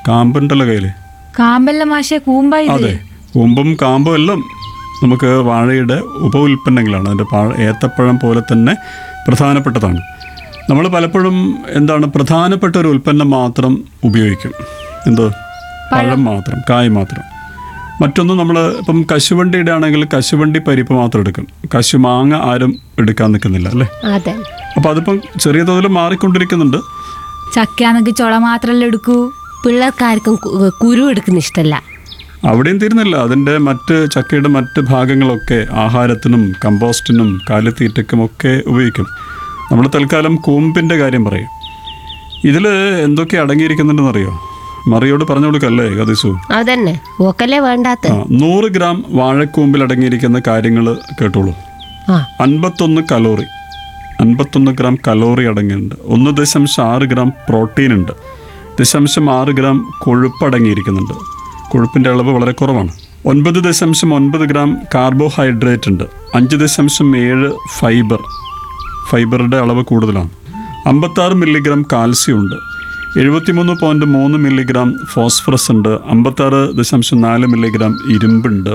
കാമ്പുണ്ടല്ലോ കയ്യില് കാമ്പല്ല മാഷെ കൂമ്പാ ഇത് അതെ കൂമ്പും കാമ്പും എല്ലാം നമുക്ക് വാഴയുടെ ഉപ ഉൽപ്പന്നങ്ങളാണ് അതിൻ്റെ പാ ഏത്തപ്പഴം പോലെ തന്നെ പ്രധാനപ്പെട്ടതാണ് നമ്മൾ പലപ്പോഴും എന്താണ് പ്രധാനപ്പെട്ട ഒരു ഉൽപ്പന്നം മാത്രം ഉപയോഗിക്കും എന്തോ പഴം മാത്രം കായ് മാത്രം മറ്റൊന്നും നമ്മൾ ഇപ്പം കശുവണ്ടിയുടെ ആണെങ്കിൽ കശുവണ്ടി പരിപ്പ് മാത്രം എടുക്കും കശുമാങ്ങ ആരും എടുക്കാൻ നിൽക്കുന്നില്ല അല്ലേ അതെ അപ്പോൾ അതിപ്പം ചെറിയ തോതിൽ മാറിക്കൊണ്ടിരിക്കുന്നുണ്ട് ചക്കയാണെങ്കിൽ ചൊള മാത്രല്ലേ എടുക്കൂ പിള്ളേർക്കാർക്കും കു- കുരു എടുക്കുന്ന ഇഷ്ടമല്ല അവിടെയും തീരുന്നില്ല അതിൻ്റെ മറ്റ് ചക്കയുടെ മറ്റ് ഭാഗങ്ങളൊക്കെ ആഹാരത്തിനും കമ്പോസ്റ്റിനും കാലിത്തീറ്റയ്ക്കും ഒക്കെ ഉപയോഗിക്കും നമ്മൾ തൽക്കാലം കൂമ്പിൻ്റെ കാര്യം പറയും ഇതിൽ എന്തൊക്കെ അടങ്ങിയിരിക്കുന്നുണ്ടെന്നറിയോ മറിയോട് പറഞ്ഞു കൊടുക്കല്ലേ കതിസു അതന്നെ ഓക്കല്ലേ വേണ്ടാത്ത ആ നൂറ് ഗ്രാം വാഴക്കൂമ്പിൽ അടങ്ങിയിരിക്കുന്ന കാര്യങ്ങൾ കേട്ടോളൂ ആ അൻപത്തൊന്ന് കലോറി അൻപത്തൊന്ന് ഗ്രാം കലോറി അടങ്ങിയിട്ടുണ്ട് ഒന്ന് ദശാംശം ആറ് ഗ്രാം പ്രോട്ടീൻ ഉണ്ട് ദശാംശം ആറ് ഗ്രാം കൊഴുപ്പ് അടങ്ങിയിരിക്കുന്നുണ്ട് കൊഴുപ്പിൻ്റെ അളവ് വളരെ കുറവാണ് ഒൻപത് ദശാംശം ഒൻപത് ഗ്രാം കാർബോഹൈഡ്രേറ്റ് ഉണ്ട് അഞ്ച് ദശാംശം ഏഴ് ഫൈബർ ഫൈബറുടെ അളവ് കൂടുതലാണ് അമ്പത്താറ് മില്ലിഗ്രാം കാൽസ്യം ഉണ്ട് എഴുപത്തിമൂന്ന് പോയിൻറ്റ് മൂന്ന് മില്ലിഗ്രാം ഫോസ്ഫറസ് ഉണ്ട് അമ്പത്താറ് ദശാംശം നാല് മില്ലിഗ്രാം ഇരുമ്പുണ്ട്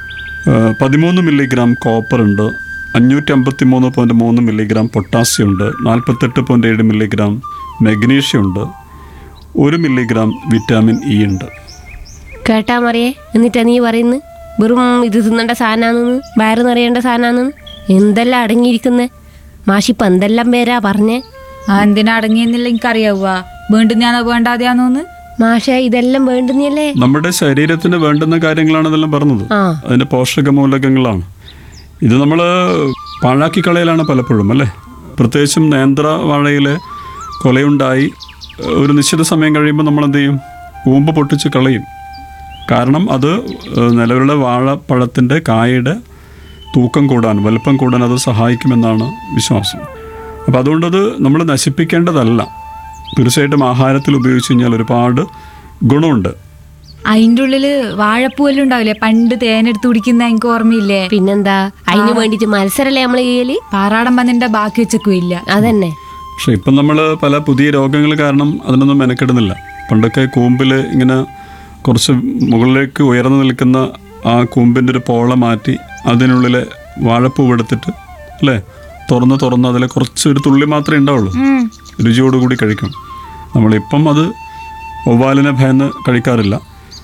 ഏഹ് പതിമൂന്ന് മില്ലിഗ്രാം കോപ്പർ ഉണ്ട് അഞ്ഞൂറ്റി അമ്പത്തി മൂന്ന് പോയിൻറ്റ് മൂന്ന് മില്ലിഗ്രാം പൊട്ടാസ്യം ഉണ്ട് നാൽപ്പത്തെട്ട് പോയിൻറ്റ് ഏഴ് മില്ലിഗ്രാം മെഗ്നീഷ്യം ഉണ്ട് ഒരു മില്ലിഗ്രാം വിറ്റാമിൻ ഇ ഉണ്ട് കേട്ടാ മറിയേ എന്നിട്ടാ നീ പറയുന്നു വെറും ഇത് തിന്നേണ്ട സാധനാണെന്ന് വയറ് നിറയേണ്ട സാധനാണെന്ന് എന്തെല്ലാം അടങ്ങിയിരിക്കുന്നേ മാഷിപ്പം എന്തെല്ലാം പേരാ പറഞ്ഞേ ആ എന്തിനാ അടങ്ങിയെന്നില്ല എനിക്കറിയാവുക വേണ്ടുന്നാണോ വേണ്ടാതെയാണോന്ന് മാഷേ ഇതെല്ലാം വേണ്ടുന്നല്ലേ നമ്മുടെ ശരീരത്തിന് വേണ്ടുന്ന കാര്യങ്ങളാണ് ഇതെല്ലാം പറഞ്ഞത് ആ അതിൻ്റെ പോഷക മൂലകങ്ങളാണ് ഇത് നമ്മൾ പാഴാക്കി കളയലാണ് പലപ്പോഴും അല്ലേ പ്രത്യേകിച്ചും നേന്ത്ര വാഴയിൽ കൊലയുണ്ടായി ഏഹ് ഒരു നിശ്ചിത സമയം കഴിയുമ്പോൾ നമ്മൾ എന്ത് ചെയ്യും കൂമ്പ് പൊട്ടിച്ച് കളയും കാരണം അത് ഏഹ് നിലവിലുള്ള വാഴപ്പഴത്തിൻ്റെ കായയുടെ തൂക്കം കൂടാൻ വലുപ്പം കൂടാൻ അത് സഹായിക്കുമെന്നാണ് വിശ്വാസം അപ്പോൾ അതുകൊണ്ടത് നമ്മൾ നശിപ്പിക്കേണ്ടതല്ല തീർച്ചയായിട്ടും ആഹാരത്തിൽ ഉപയോഗിച്ച് കഴിഞ്ഞാൽ ഒരുപാട് ഗുണമുണ്ട് അതിൻ്റെ ഉള്ളില് വാഴപ്പൂവെല്ലാം ഉണ്ടാവില്ലേ പണ്ട് തേനെടുത്ത് കുടിക്കുന്ന എനിക്ക് ഓർമ്മയില്ലേ പിന്നെന്താ അതിന് വേണ്ടിട്ട് മത്സരല്ലേ നമ്മള് ചെയ്യല് പാറാടൻ പന്നിന്റെ ബാക്കി വെച്ചേക്കും ഇല്ല അതന്നെ പക്ഷെ ഇപ്പം നമ്മൾ പല പുതിയ രോഗങ്ങൾ കാരണം അതിനൊന്നും മെനക്കെടുന്നില്ല പണ്ടൊക്കെ കൂമ്പിൽ ഇങ്ങനെ കുറച്ച് മുകളിലേക്ക് ഉയർന്നു നിൽക്കുന്ന ആ കൂമ്പിൻ്റെ ഒരു പോള മാറ്റി അതിനുള്ളിലെ വാഴപ്പൂവ് എടുത്തിട്ട് അല്ലേ തുറന്ന് തുറന്ന് അതിൽ കുറച്ച് ഒരു തുള്ളി മാത്രമേ ഉണ്ടാവുള്ളൂ രുചിയോടുകൂടി കഴിക്കും നമ്മളിപ്പം അത് ഒവ്വാലിനെ ഭയന്ന് കഴിക്കാറില്ല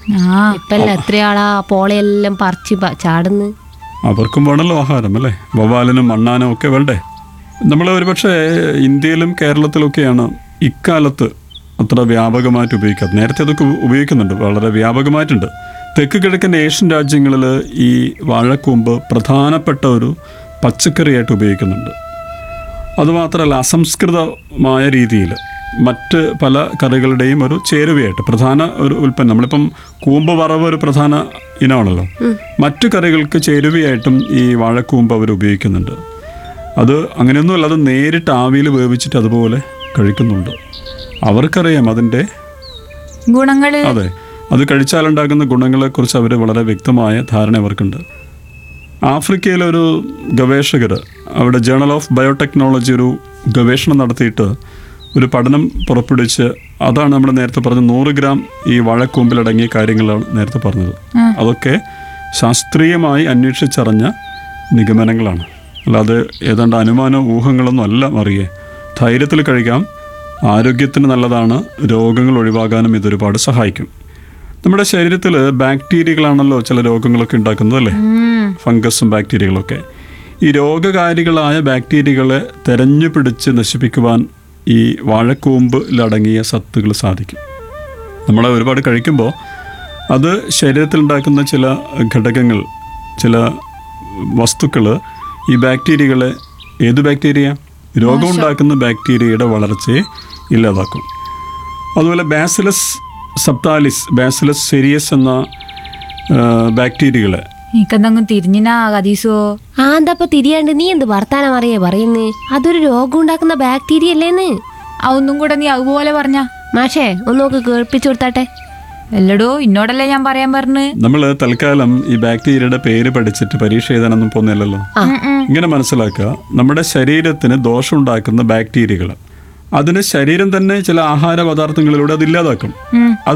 ആ ഇപ്പല്ല എത്രയാളാ പോളയെല്ലാം പറിച്ച് പ- ചാടുന്ന് അവർക്കും വേണമല്ലോ ആഹാരം അല്ലേ വവ്വാലിനും മണ്ണാനും ഒക്കെ വേണ്ടേ നമ്മൾ ഒരുപക്ഷെ ഇന്ത്യയിലും കേരളത്തിലൊക്കെയാണ് ഇക്കാലത്ത് അത്ര വ്യാപകമായിട്ട് ഉപയോഗിക്കാറ് നേരത്തെ അതൊക്കെ ഉപ- ഉപയോഗിക്കുന്നുണ്ട് വളരെ വ്യാപകമായിട്ടുണ്ട് തെക്ക് കിഴക്കൻ ഏഷ്യൻ രാജ്യങ്ങളിൽ ഈ വാഴക്കൂമ്പ് പ്രധാനപ്പെട്ട ഒരു പച്ചക്കറിയായിട്ട് ഉപയോഗിക്കുന്നുണ്ട് അതുമാത്രമല്ല അസംസ്കൃതമായ രീതിയിൽ മറ്റ് പല കറികളുടെയും ഒരു ചേരുവയായിട്ട് പ്രധാന ഒരു ഉൽപ്പന്നം നമ്മളിപ്പം കൂമ്പ് വറവ് ഒരു പ്രധാന ഇനമാണല്ലോ മറ്റു കറികൾക്ക് ചേരുവയായിട്ടും ഈ വാഴക്കൂമ്പ് അവർ ഉപയോഗിക്കുന്നുണ്ട് അത് അങ്ങനെയൊന്നുമല്ല അത് നേരിട്ട് ആവിയിൽ വേവിച്ചിട്ട് അതുപോലെ കഴിക്കുന്നുണ്ട് അവർക്കറിയാം അതിൻ്റെ ഗുണങ്ങള് അതെ അത് കഴിച്ചാലുണ്ടാകുന്ന ഗുണങ്ങളെക്കുറിച്ച് അവർ വളരെ വ്യക്തമായ ധാരണ അവർക്കുണ്ട് ആഫ്രിക്കയിലെ ഒരു ഗവേഷകർ അവിടെ ജേണൽ ഓഫ് ബയോടെക്നോളജി ഒരു ഗവേഷണം നടത്തിയിട്ട് ഒരു പഠനം പുറപ്പെടുവിച്ച് അതാണ് നമ്മൾ നേരത്തെ പറഞ്ഞ നൂറ് ഗ്രാം ഈ വാഴക്കൂമ്പിലടങ്ങിയ കാര്യങ്ങളാണ് നേരത്തെ പറഞ്ഞത് അതൊക്കെ ശാസ്ത്രീയമായി അന്വേഷിച്ചറിഞ്ഞ നിഗമനങ്ങളാണ് അല്ലാതെ ഏതാണ്ട് അനുമാനോ ഊഹങ്ങളൊന്നും അല്ല മറിയേ ധൈര്യത്തിൽ കഴിക്കാം ആരോഗ്യത്തിന് നല്ലതാണ് രോഗങ്ങൾ ഒഴിവാകാനും ഇതൊരുപാട് സഹായിക്കും നമ്മുടെ ശരീരത്തിൽ ബാക്ടീരിയകളാണല്ലോ ചില രോഗങ്ങളൊക്കെ ഉണ്ടാക്കുന്നത് അല്ലേ ഫംഗസും ബാക്ടീരിയകളൊക്കെ ഈ രോഗകാരികളായ ബാക്ടീരിയകളെ തെരഞ്ഞു പിടിച്ച് നശിപ്പിക്കുവാൻ ഈ വാഴക്കൂമ്പിലടങ്ങിയ സത്തുകൾ സാധിക്കും നമ്മൾ ഒരുപാട് കഴിക്കുമ്പോൾ അത് ശരീരത്തിലുണ്ടാക്കുന്ന ചില ഘടകങ്ങൾ ചില വസ്തുക്കൾ ഈ ബാക്ടീരിയകളെ ഏത് ബാക്ടീരിയ രോഗമുണ്ടാക്കുന്ന ബാക്ടീരിയയുടെ വളർച്ചയെ ഇല്ലാതാക്കും അതുപോലെ ബാസിലസ് സപ്താലിസ് ബാസിലസ് സെരിയസ് എന്ന ബാക്ടീരിയകളെ എനിക്കെന്തെങ്കിലും തിരിഞ്ഞിനാ കതീസോ ആ എന്താ തിരിയാണ്ട് നീ എന്ത് വർത്താനം അറിയേ പറയുന്നേ അതൊരു രോഗം ഉണ്ടാക്കുന്ന ബാക്ടീരിയ അല്ലേന്ന് അതൊന്നും കൂടെ നീ അതുപോലെ പറഞ്ഞ മാഷേ ഒന്ന് നോക്ക് കേൾപ്പിച്ചു കൊടുത്താട്ടെ എല്ലടോ ഇന്നോടല്ലേ ഞാൻ പറയാൻ പറഞ്ഞു നമ്മൾ തൽക്കാലം ഈ ബാക്ടീരിയയുടെ പേര് പഠിച്ചിട്ട് പരീക്ഷ എഴുതാനൊന്നും പോകുന്നില്ലല്ലോ ഇങ്ങനെ മനസ്സിലാക്കുക നമ്മുടെ ശരീരത്തിന് ദോഷമുണ്ടാക്കുന്ന ബാക്ടീരിയകൾ അതിന് ശരീരം തന്നെ ചില ആഹാര പദാർത്ഥങ്ങളിലൂടെ അത് ഇല്ലാതാക്കും അത്